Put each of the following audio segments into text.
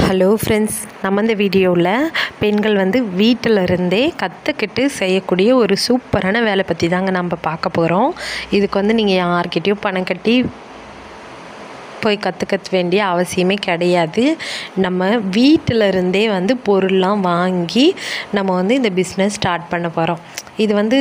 hello friends நம்ம இந்த வீடியோவில் பெண்கள் வந்து வீட்டில் இருந்தே கற்றுக்கிட்டு செய்யக்கூடிய ஒரு சூப்பரான வேலை பற்றி தாங்க நம்ம பார்க்க போகிறோம் இதுக்கு வந்து நீங்கள் யார்கிட்டயும் பணம் கட்டி போய் கற்றுக்க வேண்டிய அவசியமே கிடையாது நம்ம வீட்டில் இருந்தே வந்து பொருள்லாம் வாங்கி நம்ம வந்து இந்த பிஸ்னஸ் ஸ்டார்ட் பண்ண போகிறோம் இது வந்து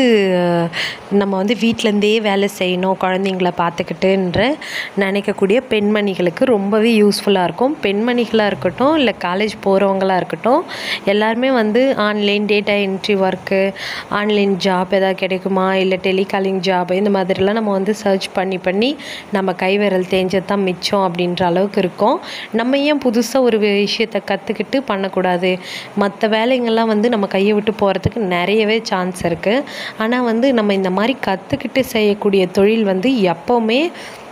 நம்ம வந்து வீட்டிலேருந்தே வேலை செய்யணும் குழந்தைங்கள பார்த்துக்கிட்டுன்ற நினைக்கக்கூடிய பெண்மணிகளுக்கு ரொம்பவே யூஸ்ஃபுல்லாக இருக்கும் பெண்மணிகளாக இருக்கட்டும் இல்லை காலேஜ் போகிறவங்களாக இருக்கட்டும் எல்லாருமே வந்து online data entry work online job எதாவது கிடைக்குமா இல்லை டெலிகாலிங் ஜாப் இந்த மாதிரிலாம் நம்ம வந்து சர்ச் பண்ணி பண்ணி நம்ம கைவிரல் தேஞ்சது தான் மிச்சம் அப்படின்ற அளவுக்கு இருக்கும் நம்ம ஏன் புதுசாக ஒரு விஷயத்தை கற்றுக்கிட்டு பண்ணக்கூடாது மற்ற வேலைங்கள்லாம் வந்து நம்ம கையை விட்டு போகிறதுக்கு நிறையவே சான்ஸ் இருக்குது ஆனால் வந்து நம்ம இந்த மாதிரி கற்றுக்கிட்டு செய்யக்கூடிய தொழில் வந்து எப்போவுமே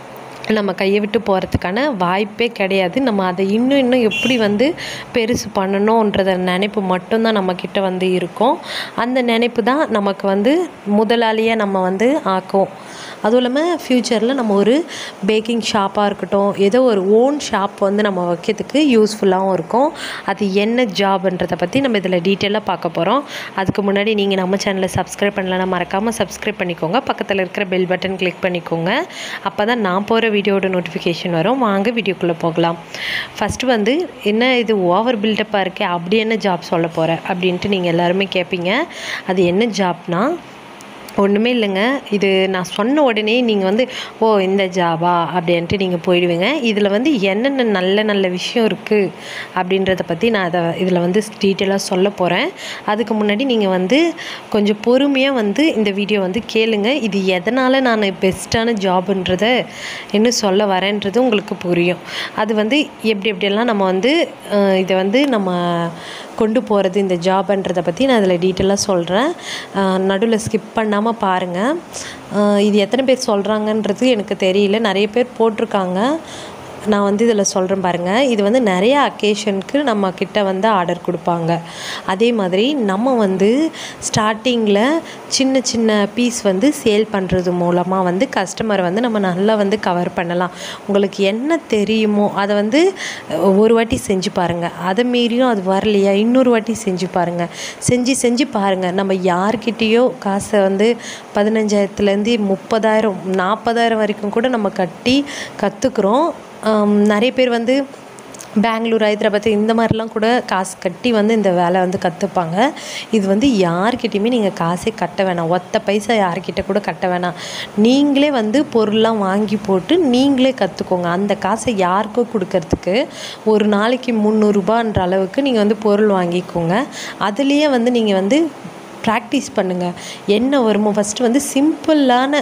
நம்ம கையை விட்டு போகிறதுக்கான வாய்ப்பே கிடையாது நம்ம அதை இன்னும் இன்னும் எப்படி வந்து பெருசு பண்ணணுன்றத நினைப்பு மட்டும்தான் நம்மக்கிட்ட வந்து இருக்கும் அந்த நினைப்பு தான் நமக்கு வந்து முதலாளியாக நம்ம வந்து ஆக்கும் அதுவும் இல்லாமல் ஃப்யூச்சரில் நம்ம ஒரு பேக்கிங் ஷாப்பாக இருக்கட்டும் ஏதோ ஒரு ஓன் ஷாப் வந்து நம்ம வைக்கிறதுக்கு யூஸ்ஃபுல்லாகவும் இருக்கும் அது என்ன ஜாப்ன்றதை பற்றி நம்ம இதில் டீட்டெயிலாக பார்க்க போகிறோம் அதுக்கு முன்னாடி நீங்கள் நம்ம சேனலை சப்ஸ்கிரைப் பண்ணலன்னா மறக்காமல் சப்ஸ்கிரைப் பண்ணிக்கோங்க பக்கத்தில் இருக்கிற பெல் பட்டன் கிளிக் பண்ணிக்கோங்க அப்போ தான் நான் போகிற வீடியோட நோட்டிஃபிகேஷன் வரும் வாங்க வீடியோக்குள்ளே போகலாம் ஃபஸ்ட்டு வந்து என்ன இது ஓவர் பில்டப்பாக இருக்கே அப்படி என்ன ஜாப் சொல்ல போகிற அப்படின்ட்டு நீங்கள் எல்லாருமே கேட்பீங்க அது என்ன ஜாப்னா ஒன்றுமே இல்லைங்க இது நான் சொன்ன உடனே நீங்கள் வந்து ஓ இந்த ஜாபா அப்படின்ட்டு நீங்கள் போயிடுவீங்க இதில் வந்து என்னென்ன நல்ல நல்ல விஷயம் இருக்குது அப்படின்றத பற்றி நான் அதை இதில் வந்து டீட்டெயிலாக சொல்ல போகிறேன் அதுக்கு முன்னாடி நீங்கள் வந்து கொஞ்சம் பொறுமையாக வந்து இந்த வீடியோ வந்து கேளுங்க இது எதனால் நான் பெஸ்ட்டான ஜாப்ன்றத என்ன சொல்ல வரேன்றது உங்களுக்கு புரியும் அது வந்து எப்படி எப்படியெல்லாம் நம்ம வந்து இதை வந்து நம்ம கொண்டு போகிறது இந்த ஜாப்ன்றதை பற்றி நான் அதில் டீட்டெயிலாக சொல்கிறேன் நடுவில் ஸ்கிப் பண்ணாமல் பாருங்கள் இது எத்தனை பேர் சொல்கிறாங்கன்றது எனக்கு தெரியல நிறைய பேர் போட்டிருக்காங்க நான் வந்து இதில் சொல்கிறேன் பாருங்கள் இது வந்து நிறைய அக்கேஷனுக்கு நம்ம கிட்ட வந்து ஆர்டர் கொடுப்பாங்க அதே மாதிரி நம்ம வந்து ஸ்டார்டிங்கில் சின்ன சின்ன பீஸ் வந்து சேல் பண்ணுறது மூலமாக வந்து கஸ்டமரை வந்து நம்ம நல்லா வந்து கவர் பண்ணலாம் உங்களுக்கு என்ன தெரியுமோ அதை வந்து ஒரு வாட்டி செஞ்சு பாருங்கள் அதை மீறியும் அது வரலையா இன்னொரு வாட்டி செஞ்சு பாருங்கள் செஞ்சு செஞ்சு பாருங்கள் நம்ம யார்கிட்டேயோ காசை வந்து பதினஞ்சாயிரத்துலேருந்து முப்பதாயிரம் நாற்பதாயிரம் வரைக்கும் கூட நம்ம கட்டி கற்றுக்குறோம் நிறைய பேர் வந்து பெங்களூர் ஹைதராபாத் இந்த மாதிரிலாம் கூட காசு கட்டி வந்து இந்த வேலை வந்து கற்றுப்பாங்க இது வந்து யார்கிட்டையுமே நீங்கள் காசே கட்ட வேணாம் ஒத்த பைசா யார்கிட்ட கூட கட்ட வேணாம் நீங்களே வந்து பொருள்லாம் வாங்கி போட்டு நீங்களே கற்றுக்கோங்க அந்த காசை யாருக்கும் கொடுக்கறதுக்கு ஒரு நாளைக்கு முந்நூறுரூபான்ற அளவுக்கு நீங்கள் வந்து பொருள் வாங்கிக்கோங்க அதுலேயே வந்து நீங்கள் வந்து ப்ராக்டிஸ் பண்ணுங்கள் என்ன வருமோ ஃபஸ்ட்டு வந்து சிம்பிளான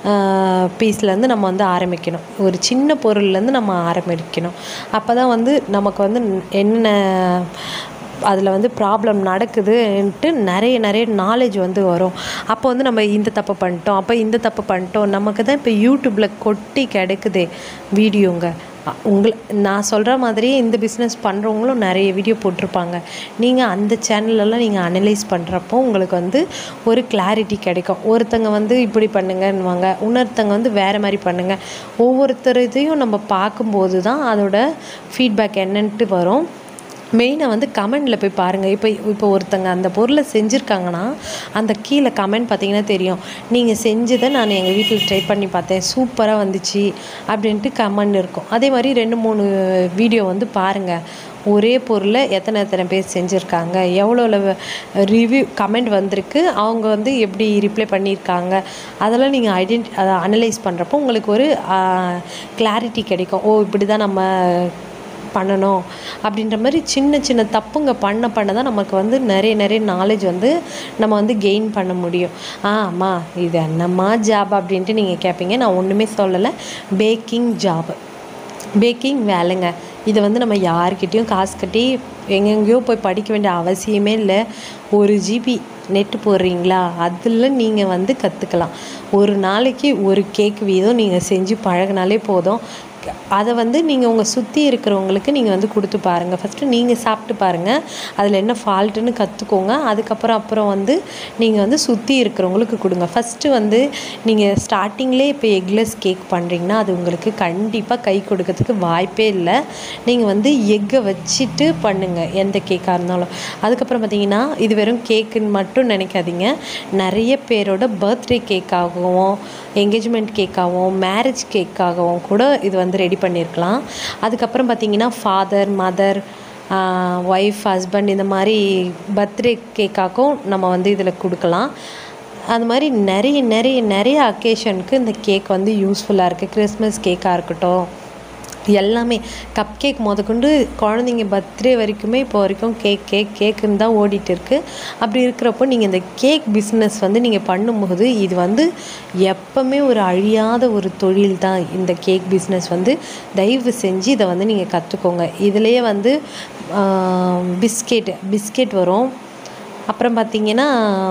பீஸ்லேருந்து நம்ம வந்து ஆரம்பிக்கணும் ஒரு சின்ன பொருள்லேருந்து நம்ம ஆரம்பிக்கணும் அப்போ தான் வந்து நமக்கு வந்து என்ன அதில் வந்து ப்ராப்ளம் நடக்குதுன்ட்டு நிறைய நிறைய நாலேஜ் வந்து வரும் அப்போ வந்து நம்ம இந்த தப்பு பண்ணிட்டோம் அப்போ இந்த தப்பு பண்ணிட்டோம் நமக்கு தான் இப்போ யூடியூப்பில் கொட்டி கிடைக்குதே வீடியோங்க உங்களை நான் சொல்கிற மாதிரியே இந்த பிஸ்னஸ் பண்ணுறவங்களும் நிறைய வீடியோ போட்டிருப்பாங்க நீங்கள் அந்த சேனலெல்லாம் நீங்கள் அனலைஸ் பண்ணுறப்போ உங்களுக்கு வந்து ஒரு கிளாரிட்டி கிடைக்கும் ஒருத்தங்க வந்து இப்படி பண்ணுங்கன்னுவாங்க இன்னொருத்தங்க வந்து வேறு மாதிரி பண்ணுங்கள் ஒவ்வொருத்தர் இதையும் நம்ம பார்க்கும்போது தான் அதோட ஃபீட்பேக் என்னன்ட்டு வரும் மெயினாக வந்து கமெண்டில் போய் பாருங்கள் இப்போ இப்போ ஒருத்தங்க அந்த பொருளை செஞ்சுருக்காங்கன்னா அந்த கீழே கமெண்ட் பார்த்தீங்கன்னா தெரியும் நீங்கள் செஞ்சதை நான் எங்கள் வீட்டில் ட்ரை பண்ணி பார்த்தேன் சூப்பராக வந்துச்சு அப்படின்ட்டு கமெண்ட் இருக்கும் அதே மாதிரி ரெண்டு மூணு வீடியோ வந்து பாருங்கள் ஒரே பொருளை எத்தனை எத்தனை பேர் செஞ்சுருக்காங்க எவ்வளோ ரிவ்யூ கமெண்ட் வந்திருக்கு அவங்க வந்து எப்படி ரிப்ளை பண்ணியிருக்காங்க அதெல்லாம் நீங்கள் ஐடென்டி அதை அனலைஸ் பண்ணுறப்போ உங்களுக்கு ஒரு கிளாரிட்டி கிடைக்கும் ஓ இப்படி தான் நம்ம பண்ணணும் அப்படின்ற மாதிரி சின்ன சின்ன தப்புங்க பண்ண பண்ண தான் நமக்கு வந்து நிறைய நிறைய நாலேஜ் வந்து நம்ம வந்து கெயின் பண்ண முடியும் ஆ அம்மா இது என்னம்மா ஜாப் அப்படின்ட்டு நீங்கள் கேட்பீங்க நான் ஒன்றுமே சொல்லலை பேக்கிங் ஜாப் பேக்கிங் வேலைங்க இதை வந்து நம்ம யார்கிட்டேயும் காசு கட்டி எங்கெங்கேயோ போய் படிக்க வேண்டிய அவசியமே இல்லை ஒரு ஜிபி நெட்டு போடுறீங்களா அதில் நீங்கள் வந்து கற்றுக்கலாம் ஒரு நாளைக்கு ஒரு கேக் வீதம் நீங்கள் செஞ்சு பழகினாலே போதும் அதை வந்து நீங்கள் உங்கள் சுற்றி இருக்கிறவங்களுக்கு நீங்கள் வந்து கொடுத்து பாருங்கள் ஃபஸ்ட்டு நீங்கள் சாப்பிட்டு பாருங்கள் அதில் என்ன ஃபால்ட்டுன்னு கற்றுக்கோங்க அதுக்கப்புறம் அப்புறம் வந்து நீங்கள் வந்து சுற்றி இருக்கிறவங்களுக்கு கொடுங்க ஃபஸ்ட்டு வந்து நீங்கள் ஸ்டார்டிங்லேயே இப்போ எக்லெஸ் கேக் பண்ணுறீங்கன்னா அது உங்களுக்கு கண்டிப்பாக கை கொடுக்கறதுக்கு வாய்ப்பே இல்லை நீங்கள் வந்து எக்கை வச்சுட்டு பண்ணுங்கள் எந்த கேக்காக இருந்தாலும் அதுக்கப்புறம் பார்த்தீங்கன்னா இது வெறும் கேக்குன்னு மட்டும் நினைக்காதீங்க நிறைய பேரோட பர்த்டே கேக்காகவும் என்கேஜ்மெண்ட் கேக்காகவும் மேரேஜ் கேக்காகவும் கூட இது வந்து ரெடி பண்ணியிருக்கலாம் அதுக்கப்புறம் பார்த்தீங்கன்னா ஃபாதர் மதர் ஒய்ஃப் ஹஸ்பண்ட் இந்த மாதிரி பர்த்டே கேக்காக்கும் நம்ம வந்து இதில் கொடுக்கலாம் அது மாதிரி நிறைய நிறைய நிறைய அக்கேஷனுக்கு இந்த கேக் வந்து யூஸ்ஃபுல்லாக இருக்குது கிறிஸ்மஸ் கேக்காக இருக்கட்டும் எல்லாமே கப் கேக் முதற்கொண்டு குழந்தைங்க பர்த்டே வரைக்குமே இப்போ வரைக்கும் கேக் கேக் கேக்குன்னு தான் ஓடிட்டு இருக்கு அப்படி இருக்கிறப்போ நீங்கள் இந்த கேக் பிஸ்னஸ் வந்து நீங்கள் பண்ணும்போது இது வந்து எப்பவுமே ஒரு அழியாத ஒரு தொழில் தான் இந்த கேக் பிஸ்னஸ் வந்து தயவு செஞ்சு இதை வந்து நீங்கள் கற்றுக்கோங்க இதுலேயே வந்து பிஸ்கெட் பிஸ்கெட் வரும் அப்புறம் பார்த்தீங்கன்னா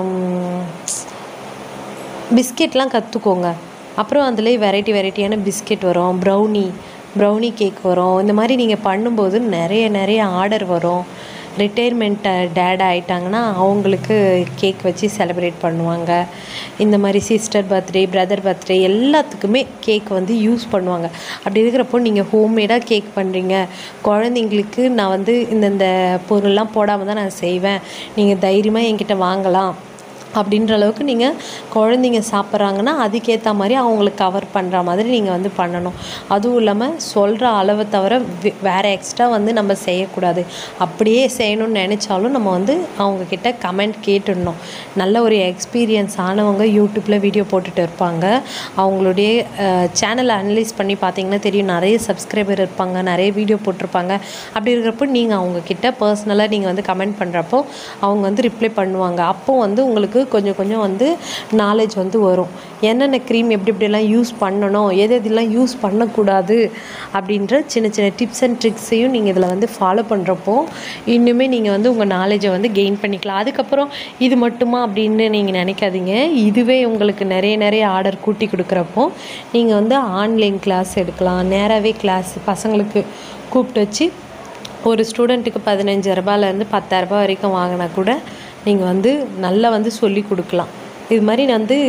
பிஸ்கெட்லாம் கற்றுக்கோங்க அப்புறம் அதுலேயே வெரைட்டி வெரைட்டியான பிஸ்கெட் வரும் ப்ரௌனி ப்ரௌனி கேக் வரும் இந்த மாதிரி நீங்கள் பண்ணும்போது நிறைய நிறைய ஆர்டர் வரும் ரிட்டையர்மெண்ட் டேட் ஆகிட்டாங்கன்னா அவங்களுக்கு கேக் வச்சு செலிப்ரேட் பண்ணுவாங்க இந்த மாதிரி சிஸ்டர் பர்த்டே பிரதர் பர்த்டே எல்லாத்துக்குமே கேக் வந்து யூஸ் பண்ணுவாங்க அப்படி இருக்கிறப்போ நீங்கள் ஹோம்மேடாக கேக் பண்ணுறீங்க குழந்தைங்களுக்கு நான் வந்து இந்தந்த பொருள்லாம் போடாமல் தான் நான் செய்வேன் நீங்கள் தைரியமாக என்கிட்ட வாங்கலாம் அப்படின்ற அளவுக்கு நீங்கள் குழந்தைங்க சாப்பிட்றாங்கன்னா அதுக்கேற்ற மாதிரி அவங்களுக்கு கவர் பண்ணுற மாதிரி நீங்கள் வந்து பண்ணணும் அதுவும் இல்லாமல் சொல்கிற அளவை தவிர வே- வேறு எக்ஸ்ட்ரா வந்து நம்ம செய்யக்கூடாது அப்படியே செய்யணும்னு நினச்சாலும் நம்ம வந்து அவங்கக்கிட்ட கமெண்ட் கேட்டுடணும் நல்ல ஒரு எக்ஸ்பீரியன்ஸ் ஆனவங்க யூடியூப்பில் வீடியோ போட்டுட்டு இருப்பாங்க அவங்களுடைய சேனலை அனலைஸ் பண்ணி பார்த்தீங்கன்னா தெரியும் நிறைய சப்ஸ்கிரைபர் இருப்பாங்க நிறைய வீடியோ போட்டிருப்பாங்க அப்படி இருக்கிறப்போ நீங்கள் அவங்கக்கிட்ட பர்சனலாக நீங்கள் வந்து கமெண்ட் பண்ணுறப்போ அவங்க வந்து ரிப்ளை பண்ணுவாங்க அப்போ வந்து உங்களுக்கு கொஞ்சம் கொஞ்சம் வந்து நாலேஜ் வந்து வரும் என்னென்ன க்ரீம் எப்படி எப்படிலாம் யூஸ் பண்ணணும் எது எதெல்லாம் யூஸ் பண்ணக்கூடாது அப்படின்ற சின்ன சின்ன டிப்ஸ் அண்ட் ட்ரிக்ஸையும் நீங்கள் இதில் வந்து ஃபாலோ பண்ணுறப்போ இன்னுமே நீங்கள் வந்து உங்கள் நாலேஜை வந்து கெயின் பண்ணிக்கலாம் அதுக்கப்புறம் இது மட்டுமா அப்படின்னு நீங்கள் நினைக்காதீங்க இதுவே உங்களுக்கு நிறைய நிறைய ஆர்டர் கூட்டி கொடுக்குறப்போ நீங்கள் வந்து ஆன்லைன் கிளாஸ் எடுக்கலாம் நேராகவே கிளாஸ் பசங்களுக்கு கூப்பிட்டு வச்சு ஒரு ஸ்டூடெண்ட்டுக்கு பதினஞ்சு ரூபாயிலேருந்து பத்தாயிரரூபா வரைக்கும் வாங்கினா கூட நீங்கள் வந்து நல்லா வந்து சொல்லி கொடுக்கலாம் இது மாதிரி நான் வந்து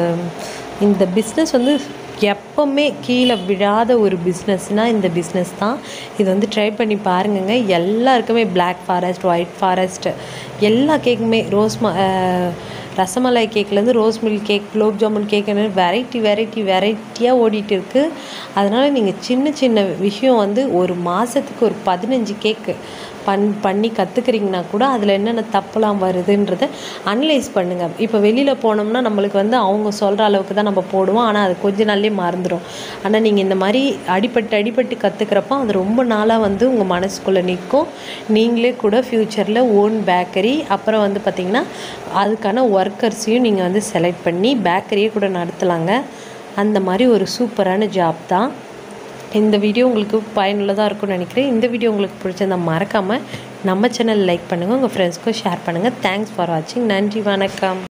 இந்த பிஸ்னஸ் வந்து எப்பவுமே கீழே விழாத ஒரு பிஸ்னஸ்னால் இந்த பிஸ்னஸ் தான் இது வந்து ட்ரை பண்ணி பாருங்கங்க எல்லாருக்குமே Black ஃபாரஸ்ட் ஒயிட் ஃபாரஸ்ட் எல்லா கேக்குமே ரோஸ் ம அஹ், ரசமலாய் கேக்லேருந்து rose milk cake gulab jamun கேக்குன்னு வெரைட்டி வெரைட்டி வெரைட்டியாக ஓடிட்டு இருக்குது அதனால் நீங்கள் சின்ன சின்ன விஷயம் வந்து ஒரு மாதத்துக்கு ஒரு பதினஞ்சு கேக்கு பண் பண்ணி கற்றுக்குறீங்கன்னா கூட அதில் என்னென்ன தப்புலாம் வருதுன்றதை அனலைஸ் பண்ணுங்கள் இப்போ வெளியில் போனோம்னா நம்மளுக்கு வந்து அவங்க சொல்கிற அளவுக்கு தான் நம்ம போடுவோம் ஆனால் அது கொஞ்ச நாள்லேயே மறந்துடும் ஆனால் நீங்கள் இந்த மாதிரி அடிபட்டு அடிபட்டு கற்றுக்கிறப்போ அது ரொம்ப நாளாக வந்து உங்கள் மனசுக்குள்ளே நிற்கும் நீங்களே கூட ஃப்யூச்சரில் ஓன் பேக்கரி அப்புறம் வந்து பார்த்திங்கன்னா அதுக்கான ஒர்க்கர்ஸையும் நீங்கள் வந்து செலக்ட் பண்ணி பேக்கரியே கூட நடத்தலாங்க அந்த மாதிரி ஒரு சூப்பரான ஜாப் தான் இந்த வீடியோ உங்களுக்கு பயனுள்ளதாக இருக்கும்னு நினைக்கிறேன் இந்த வீடியோ உங்களுக்கு பிடிச்சிருந்தா மறக்காமல் நம்ம சேனல் லைக் பண்ணுங்கள் உங்கள் ஃப்ரெண்ட்ஸ்க்கும் ஷேர் பண்ணுங்கள் தேங்க்ஸ் ஃபார் வாட்சிங் நன்றி வணக்கம்